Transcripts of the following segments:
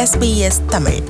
SBS Tamil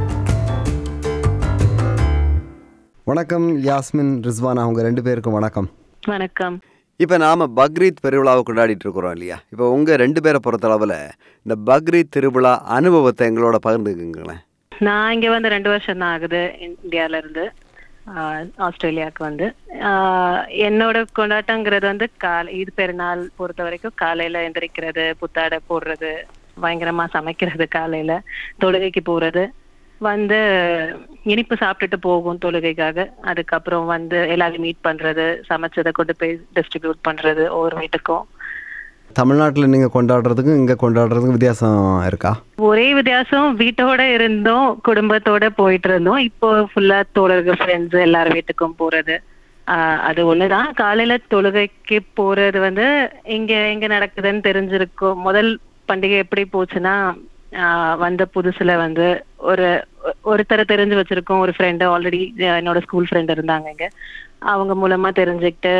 வணக்கம் யாஸ்மின் ரிஸ்வானா அவங்க ரெண்டு பேருக்கும் வணக்கம் வணக்கம் இப்போ நாம் பக்ரீத் பெருவிழாவை கொண்டாடிட்டு இருக்கிறோம் இல்லையா இப்போ உங்கள் ரெண்டு பேரை பொறுத்தளவில் இந்த பக்ரீத் திருவிழா அனுபவத்தை எங்களோட பகிர்ந்துக்குங்களேன் நான் இங்க வந்து ரெண்டு வருஷம் தான் ஆகுது இந்தியால இருந்து ஆஹ், ஆஸ்திரேலியாவுக்கு வந்து ஆஹ், என்னோட கொண்டாட்டங்கிறது வந்து காலை ஈத் பெருநாள் பொறுத்த வரைக்கும் காலையில எந்திரிக்கிறது புத்தாடை போடுறது பயங்கரமா சமைக்கிறது காலையில தொழுகைக்கு போறது வந்து இனிப்பு சாப்பிட்டுட்டு போகும் தொழுகைக்காக அதுக்கப்புறம் வந்து எல்லாரையும் மீட் பண்றது சமைச்சதை கொண்டு போய் டிஸ்ட்ரிபியூட் பண்றது ஒவ்வொரு வீட்டுக்கும் தமிழ்நாட்டில் நீங்கள் கொண்டாடுறதுக்கும் இங்கே கொண்டாடுறதுக்கும் வித்தியாசம் இருக்கா ஒரே வித்தியாசம் வீட்டோட இருந்தோம் குடும்பத்தோட போயிட்டு இருந்தோம் இப்போ ஃபுல்லா தோழர்கள் ஃப்ரெண்ட்ஸ் எல்லார் வீட்டுக்கும் போறது ஆஹ் அது ஒண்ணுதான் காலையில தொழுகைக்கு போறது வந்து இங்க எங்க நடக்குதுன்னு தெரிஞ்சிருக்கும் முதல் பண்டிகை எப்படி போச்சுன்னா ஆஹ் வந்த புதுசுல வந்து ஒரு ஒருத்தரை தெரிஞ்சு வச்சிருக்கோம் ஒரு ஃப்ரெண்டு ஆல்ரெடி என்னோட ஸ்கூல் ஃப்ரெண்ட் இருந்தாங்க இங்க அவங்க மூலமா தெரிஞ்சுக்கிட்டு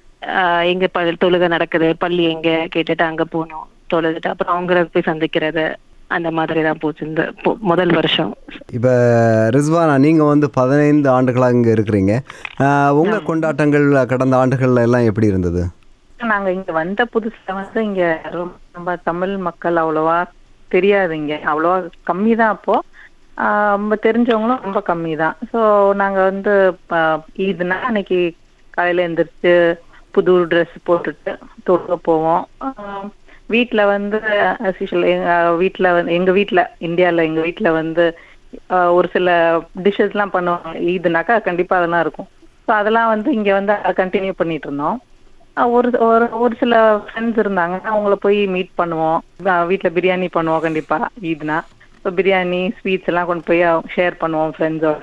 ஆஹ் எங்க ப- தொழுகை நடக்குது பள்ளி எங்க கேட்டுட்டு அங்க போனோம் தொழுதுட்டு அப்புறம் அவங்கள போய் சந்திக்கிறது அந்த மாதிரி தான் போச்சு இந்த பொ- முதல் வருஷம் இப்போ ரிஸ்வானா நீங்கள் வந்து பதினைந்து ஆண்டுகளாக இங்கே இருக்கிறீங்க உங்கள் கொண்டாட்டங்கள் கடந்த ஆண்டுகள்ல எல்லாம் எப்படி இருந்தது நாங்க இங்க வந்த புதுசுல வந்து இங்க ரொம்ப நம்ம தமிழ் மக்கள் அவ்வளவா தெரியாது இங்க அவ்வளவா கம்மி தான் அப்போ ஆஹ் ரொம்ப தெரிஞ்சவங்களும் ரொம்ப கம்மி தான் ஸோ நாங்க வந்து ஆஹ் ஈத்னா அன்னைக்கு காலையில எந்திரிச்சு புது ட்ரெஸ் போட்டுட்டு தொழுக போவோம் ஆஹ் வீட்ல வந்து as usual எங்க வீட்ல வந்து எங்க வீட்ல இந்தியால எங்க வீட்ல வந்து ஆஹ் ஒரு சில டிஷ்ஷஸ் எல்லாம் பண்ணுவாங்க ஈதுனாக்கா கண்டிப்பா அதெல்லாம் இருக்கும் ஸோ அதெல்லாம் வந்து இங்க வந்து கண்டினியூ பண்ணிட்டு இருந்தோம் அஹ் ஒரு ஒரு ஒரு சில ஃப்ரெண்ட்ஸ் இருந்தாங்க அவங்கள போய் மீட் பண்ணுவோம் அஹ் வீட்ல பிரியாணி பண்ணுவோம் கண்டிப்பா ஈத்னா ஸோ பிரியாணி ஸ்வீட்ஸ் எல்லாம் கொண்டு போய் ஷேர் பண்ணுவோம் ஃப்ரெண்ட்ஸோட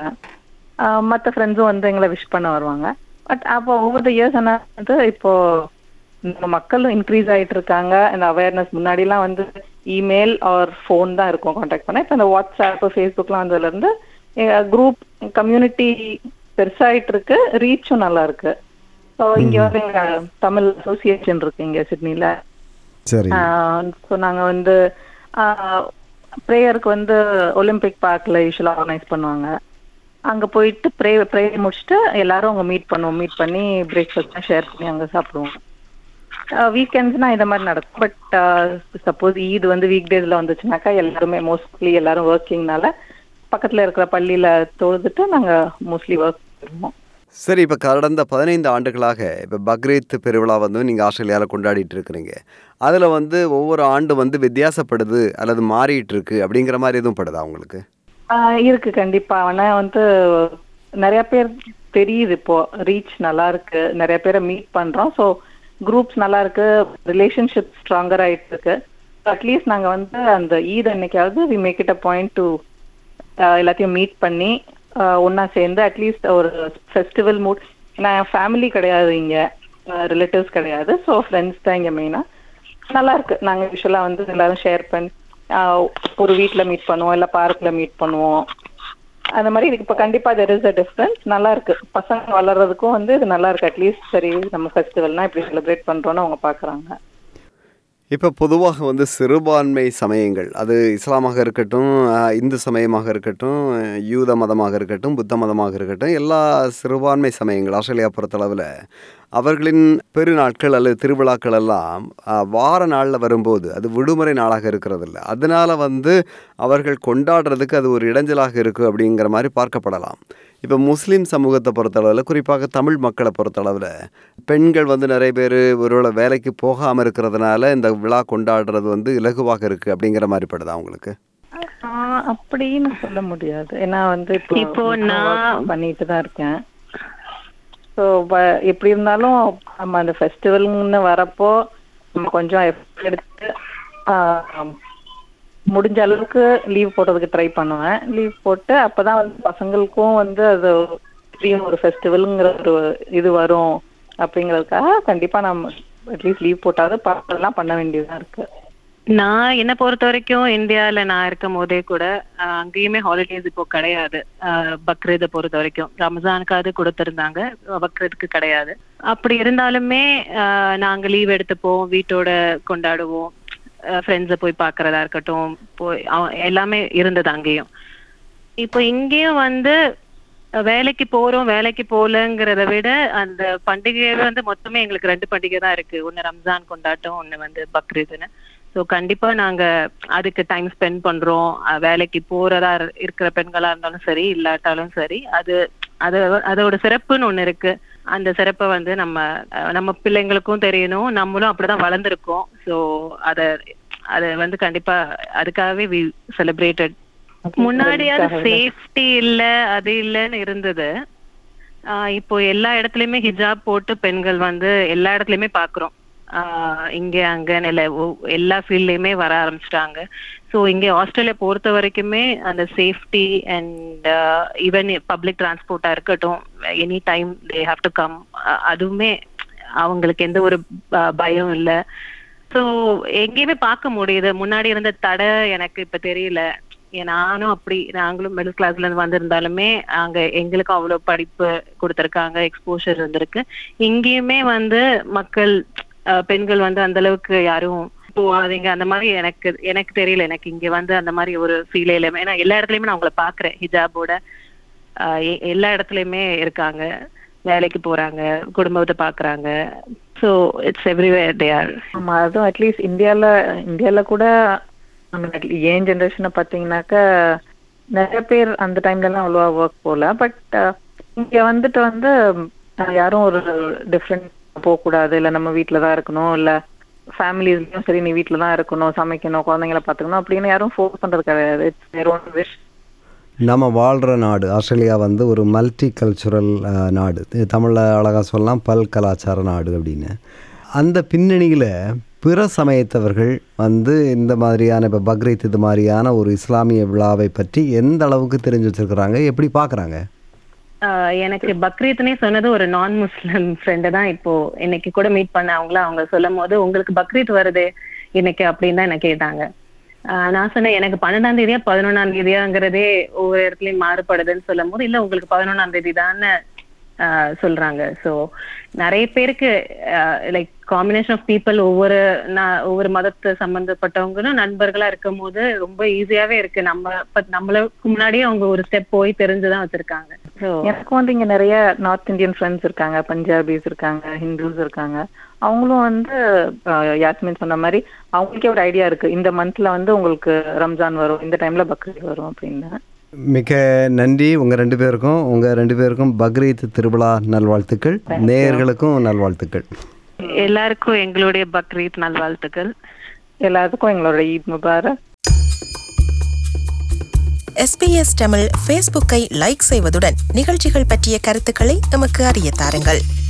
மற்ற ஃப்ரெண்ட்ஸும் வந்து எங்களை விஷ் பண்ண வருவாங்க பட் அப்போ ஓவர் த இயர்ஸ் என்ன வந்து இப்போ நம்ம மக்களும் இன்க்ரீஸ் ஆயிட்டு இருக்காங்க இந்த அவேர்னஸ் முன்னாடிலாம் வந்து இமெயில் ஆர் ஃபோன் தான் இருக்கும் காண்டாக்ட் பண்ண இப்போ இந்த வாட்ஸ்அப் ஃபேஸ்புக்லாம் வந்ததுல இருந்து குரூப் கம்யூனிட்டி பெருசாயிட்டு இருக்கு ரீச்சும் நல்லா இருக்கு ஸோ இங்க வந்து எங்க தமிழ் அசோசியேஷன் இருக்கு இங்க சிட்னில சரி ஸோ நாங்க வந்து ப்ரேயருக்கு வந்து ஒலிம்பிக் பார்க்ல யூஸ்வலா ஆர்கனைஸ் பண்ணுவாங்க அங்க போயிட்டு ப்ரே ப்ரே முடிச்சுட்டு எல்லாரும் அங்க மீட் பண்ணுவோம் மீட் பண்ணி பிரேக்ஃபாஸ்ட் ஷேர் பண்ணி அங்க சாப்பிடுவோம் வீக்கெண்ட்ஸ்னா இந்த மாதிரி நடக்கும் பட் சப்போஸ் ஈத் வந்து வீக் டேஸ்ல வந்துச்சுனாக்கா எல்லாருமே மோஸ்ட்லி எல்லாரும் ஒர்க்கிங்னால பக்கத்துல இருக்கிற பள்ளியில தொழுதுட்டு நாங்க மோஸ்ட்லி ஒர்க் பண்ணுவோம் சரி இப்போ கடந்த பதினைந்து ஆண்டுகளாக இப்போ பக்ரீத் பெருவிழா வந்து நீங்கள் ஆஸ்திரேலியாவில் கொண்டாடிட்டு இருக்கிறீங்க அதில் வந்து ஒவ்வொரு ஆண்டு வந்து வித்தியாசப்படுது அல்லது மாறிட்டு இருக்கு அப்படிங்கிற மாதிரி எதுவும் படுதா உங்களுக்கு ஆஹ் இருக்கு கண்டிப்பா ஆனா வந்து நிறைய பேர் தெரியுது இப்போ ரீச் நல்லா இருக்கு நிறைய பேரை மீட் பண்றோம் ஸோ குரூப்ஸ் நல்லா இருக்கு ரிலேஷன்ஷிப் ஸ்ட்ராங்கர் ஆயிட்டு இருக்கு அட்லீஸ்ட் நாங்க வந்து அந்த ஈத் அன்னைக்காவது we make it a point to எல்லாத்தையும் மீட் பண்ணி ஆஹ் ஒண்ணா சேர்ந்து அட்லீஸ்ட் ஒரு ஃபெஸ்டிவல் மூட் ஏன்னா ஃபேமிலி கிடையாது இங்க ரிலேட்டிவ்ஸ் கிடையாது ஸோ ஃப்ரெண்ட்ஸ் தான் இங்க மெயினா நல்லா இருக்கு நாங்க யூஸ்வலா வந்து எல்லாரும் ஷேர் பண்ணி ஆஹ் ஒரு வீட்ல மீட் பண்ணுவோம் இல்ல பார்க்ல மீட் பண்ணுவோம் அந்த மாதிரி இதுக்கு இப்ப கண்டிப்பா தெர் இஸ் அ டிஃபரன்ஸ் நல்லா இருக்கு பசங்க வளர்றதுக்கும் வந்து இது நல்லா இருக்கு அட்லீஸ்ட் சரி நம்ம ஃபெஸ்டிவல்னா இப்படி செலிப்ரேட் பண்றோம்னு அவங்க பாக்குறாங்க இப்போ பொதுவாக வந்து சிறுபான்மை சமயங்கள் அது இஸ்லாமாக இருக்கட்டும் அஹ், இந்து சமயமாக இருக்கட்டும் அஹ், யூத மதமாக இருக்கட்டும் புத்த மதமாக இருக்கட்டும் எல்லா சிறுபான்மை சமயங்கள் ஆஸ்திரேலியா பொறுத்தளவில் அவர்களின் பெருநாட்கள் அல்லது திருவிழாக்கள் எல்லாம் அஹ், வார நாளில் வரும்போது அது விடுமுறை நாளாக இருக்கிறதில்ல அதனால வந்து அவர்கள் கொண்டாடுறதுக்கு அது ஒரு இடைஞ்சலாக இருக்குது அப்படிங்கிற மாதிரி பார்க்கப்படலாம் இப்போ முஸ்லீம் சமூகத்தை பொறுத்தளவில் குறிப்பாக தமிழ் மக்களை பொறுத்தளவில் பெண்கள் வந்து நிறைய பேர் ஒருவேளை வேலைக்கு போகாமல் இருக்கிறதுனால இந்த விழா கொண்டாடுறது வந்து இலகுவாக இருக்குது அப்படிங்கிற மாதிரி படுதா அவங்களுக்கு ஆஹ் அப்படின்னு சொல்ல முடியாது ஏன்னா வந்து இப்போ இப்போ நான் நான் work பண்ணிட்டு தான் இருக்கேன் ஸோ எப்படி இருந்தாலும் நம்ம அந்த ஃபெஸ்டிவல்னு வரப்போ நம்ம கொஞ்சம் effort எடுத்து ஆஹ், முடிஞ்ச அளவுக்கு லீவ் போடுறதுக்கு ட்ரை பண்ணுவேன் லீவ் போட்டு அப்பதான் வந்து பசங்களுக்கும் வந்து அது தெரியும் ஒரு ஃபெஸ்டிவலுங்கிற ஒரு இது வரும் அப்படிங்கிறதுக்காக கண்டிப்பா நம்ம அட்லீஸ்ட் லீவ் போட்டாவது பார்க்கலாம் பண்ண வேண்டியதா இருக்கு நான் என்ன பொறுத்த வரைக்கும் இந்தியால நான் இருக்கும் போதே கூட ஆஹ், அங்கேயுமே ஹாலிடேஸ் இப்போ கிடையாது ஆஹ், பக்ரீதை பொறுத்த வரைக்கும் ரமஜானுக்காவது கொடுத்திருந்தாங்க பக்ரீதுக்கு கிடையாது அப்படி இருந்தாலுமே ஆஹ், நாங்க லீவ் எடுத்துப்போம் வீட்டோட கொண்டாடுவோம் ஃப்ரெண்ட்ஸை போய் பார்க்கறதா இருக்கட்டும் போய் அவ- எல்லாமே இருந்தது அங்கேயும் இப்போ இங்கேயும் வந்து அஹ், வேலைக்கு போறோம் வேலைக்கு போகலங்கிறத விட அந்த பண்டிகையே வந்து மொத்தமே எங்களுக்கு ரெண்டு பண்டிகை தான் இருக்கு ஒன்னு ரம்ஜான் கொண்டாட்டம் ஒன்னு வந்து பக்ரீத்னு ஸோ கண்டிப்பா நாங்க அதுக்கு டைம் ஸ்பெண்ட் பண்றோம் அஹ், வேலைக்கு போறதா இரு- இருக்கிற பெண்களா இருந்தாலும் சரி இல்லாட்டாலும் சரி அது அது அதோட சிறப்புன்னு ஒண்ணு இருக்கு அந்த சிறப்பை வந்து நம்ம அஹ், நம்ம பிள்ளைங்களுக்கும் தெரியணும் நம்மளும் அப்படிதான் வளர்ந்துருக்கோம் ஸோ அத அதை வந்து கண்டிப்பா அதுக்காகவே வி செலிப்ரேட்டட் முன்னாடியாவது சேஃப்டி இல்ல அது இல்லன்னு இருந்தது ஆஹ் இப்போ எல்லா இடத்துலயுமே ஹிஜாப் போட்டு பெண்கள் வந்து எல்லா இடத்துலயுமே பாக்குறோம் ஆஹ் இங்க அங்கன்னு இல்ல ஒ- எல்லா ஃபீல்ட்லயுமே வர ஆரம்பிச்சிட்டாங்க ஸோ இங்க ஆஸ்திரேலியா பொறுத்த வரைக்குமே அந்த சேஃப்டி அண்ட் ஈவன் பப்ளிக் டிரான்ஸ்போர்ட்டா இருக்கட்டும் any time they have to come அதுவுமே அவங்களுக்கு எந்த ஒரு ப- பயம் இல்ல ஸோ எங்கேயுமே பார்க்க முடியுது முன்னாடி இருந்த தடை எனக்கு இப்ப தெரியல ஏன் நானும் அப்படி நாங்களும் மிடில் கிளாஸ்ல இருந்து வந்திருந்தாலுமே அங்க எங்களுக்கும் அவ்வளவு படிப்பு கொடுத்திருக்காங்க எக்ஸ்போஷர் இருந்திருக்கு இங்கேயுமே வந்து மக்கள் அஹ், பெண்கள் வந்து அந்த அளவுக்கு யாரும் போகாதீங்க அந்த மாதிரி எனக்கு எனக்கு தெரியல எனக்கு இங்க வந்து அந்த மாதிரி ஒரு ஃபீலே இல்லை ஏன்னா எல்லா இடத்துலயுமே நான் உங்களை பாக்குறேன் ஹிஜாபோட ஆஹ் எ- எல்லா இடத்துலயுமே இருக்காங்க வேலைக்கு போறாங்க குடும்பத்தை பாக்குறாங்க so it's everywhere they are ஆமா அதுவும் அட்லீஸ்ட் இந்தியால இந்தியால கூட ஏன் ஜென்ரேஷனை பாத்தீங்கன்னாக்கா நிறைய பேர் அந்த டைம்ல எல்லாம் அவ்வளவா ஒர்க் போகல பட் இங்க வந்துட்டு வந்து அஹ், யாரும் ஒரு டிஃப்ரெண்ட் போக கூடாது இல்ல நம்ம வீட்ல தான் இருக்கணும் இல்ல ஃபேமிலிஸ்லயும் சரி நீ வீட்ல தான் இருக்கணும் சமைக்கணும் குழந்தைங்கள பாத்துக்கணும் அப்படின்னு யாரும் ஃபோர்ஸ் பண்றது கிடையாது இட்ஸ் தேர் ஓன் விஷ் நம்ம வாழ்கிற நாடு ஆஸ்திரேலியா வந்து ஒரு மல்டி கல்ச்சுரல் நாடு தமிழில் அழகாக சொல்லலாம் பல் கலாச்சார நாடு அப்படின்னு அந்த பின்னணியில் பிற சமயத்தவர்கள் வந்து இந்த மாதிரியான இப்போ பக்ரீத் இது மாதிரியான ஒரு இஸ்லாமிய விழாவை பற்றி எந்த அளவுக்கு தெரிஞ்சு வச்சிருக்கிறாங்க எப்படி பார்க்குறாங்க ஆஹ் எனக்கு பக்ரீத்னே சொன்னது ஒரு நான் முஸ்லிம் ஃப்ரெண்டு தான் இப்போ இன்னைக்கு கூட மீட் பண்ண அவங்கள அவங்க சொல்லும் போது உங்களுக்கு பக்ரீத் வருது இன்னைக்கு அப்படின்னு தான் என்ன கேட்டாங்க ஆஹ் நான் சொன்னேன் எனக்கு பன்னெண்டாம் தேதியா பதினொன்னாம் தேதியாங்கிறதே ஒவ்வொரு இடத்துலயும் மாறுபடுதுன்னு சொல்லும் போது இல்ல உங்களுக்கு பதினொன்னாம் தேதி தானே சொல்றாங்க சோ நிறைய பேருக்கு லைக் காம்பினேஷன் ஆஃப் பீப்புள் ஒவ்வொரு நா- ஒவ்வொரு மதத்தை சம்பந்தப்பட்டவங்களும் நண்பர்களா இருக்கும் போது ரொம்ப ஈஸியாவே இருக்கு நம்ம பட் நம்மளுக்கு முன்னாடியே அவங்க ஒரு ஸ்டெப் போய் தெரிஞ்சுதான் வச்சிருக்காங்க ஸோ எனக்கு வந்து இங்க நிறைய நார்த் இந்தியன் ஃப்ரெண்ட்ஸ் இருக்காங்க பஞ்சாபிஸ் இருக்காங்க ஹிந்துஸ் இருக்காங்க அவங்களும் வந்து அஹ், யாஸ்மின் சொன்ன மாதிரி அவங்களுக்கே ஒரு ஐடியா இருக்கு இந்த மந்த்ல வந்து உங்களுக்கு ரம்ஜான் வரும் இந்த டைம்ல பக்ரீத் வரும் அப்படின்னு மிக நன்றி உங்கள் ரெண்டு பேருக்கும் உங்கள் ரெண்டு பேருக்கும் பக்ரீத் திருவிழா நல்வாழ்த்துக்கள் நேயர்களுக்கும் நல்வாழ்த்துக்கள் எல்லாருக்கும் எங்களுடைய பக்ரீத் நல்வாழ்த்துக்கள் எல்லாத்துக்கும் எங்களோட ஈத் முபாரக் எஸ்பிஎஸ் தமிழ் ஃபேஸ்புக்கை லைக் செய்வதுடன் நிகழ்ச்சிகள் பற்றிய கருத்துக்களை எமக்கு அறிய தாருங்கள்